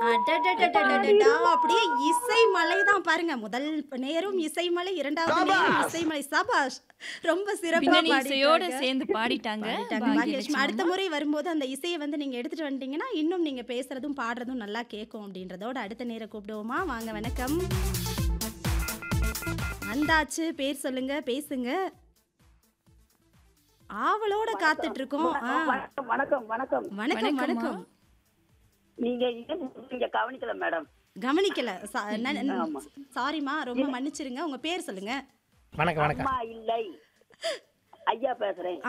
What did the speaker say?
அடடடடடடடா, அப்படியே இசை மலை தான் பாருங்க முதல் நேரம் இசை மலை இரண்டாவது நேரம் இசை மலை சபாஷ் ரொம்ப சிறப்பா பின்னணி இசையோட பாடிட்டாங்க. சேர்ந்து பாடிட்டாங்க பாடிட்டாங்க. பாக்கியலட்சுமி அடுத்த முறை வரும்போது அந்த இசையை வந்து நீங்க எடுத்துட்டு வந்துட்டீங்கன்னா இன்னும் நீங்க பேசுறதும் பாடுறதும் நல்லா கேட்கும் அப்படின்றதோட அடுத்த நேரம் கூப்பிடுவோமா வாங்க வணக்கம் வந்தாச்சு பேர் சொல்லுங்க பேசுங்க ஆவலோட காத்துட்டு இருக்கோம் ஆ. வணக்கம் வணக்கம் வணக்கம் வணக்கம் வணக்கம்மா. வணக்கம் நீங்க ஏன் நீங்க கவனிக்கல மேடம் கவனிக்கல சா- ந- ந- ஆமா. சாரிம்மா ரொம்ப மன்னிச்சிருங்க உங்க பேர் சொல்லுங்க வணக்கம் வணக்கம் அம்மா இல்லை ஐயா பேசுறேன்